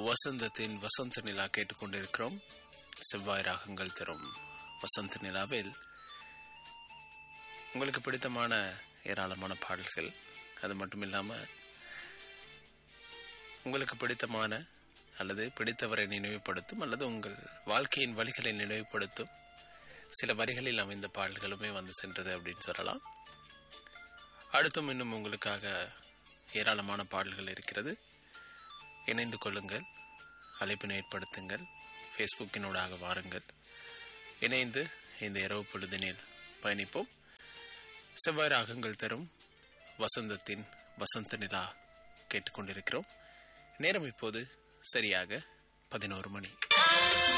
வசந்தத்தின் வசந்த நிலா கேட்டுக்கொண்டிருக்கிறோம் செவ்வாய் ராகங்கள் தரும் வசந்த நிலாவில் உங்களுக்கு பிடித்தமான ஏராளமான பாடல்கள் அது மட்டும் இல்லாமல் உங்களுக்கு பிடித்தமான அல்லது பிடித்தவரை நினைவுபடுத்தும் அல்லது உங்கள் வாழ்க்கையின் வழிகளை நினைவுபடுத்தும் சில வரிகளில் அமைந்த பாடல்களுமே வந்து சென்றது அப்படின்னு சொல்லலாம் அடுத்தும் இன்னும் உங்களுக்காக ஏராளமான பாடல்கள் இருக்கிறது இணைந்து கொள்ளுங்கள் அழைப்பினை ஏற்படுத்துங்கள் ஃபேஸ்புக்கினூடாக வாருங்கள் இணைந்து இந்த இரவு பொழுதினில் பயணிப்போம் செவ்வாய் ராகங்கள் தரும் வசந்தத்தின் வசந்த நிலா கேட்டுக்கொண்டிருக்கிறோம் நேரம் இப்போது சரியாக பதினோரு மணி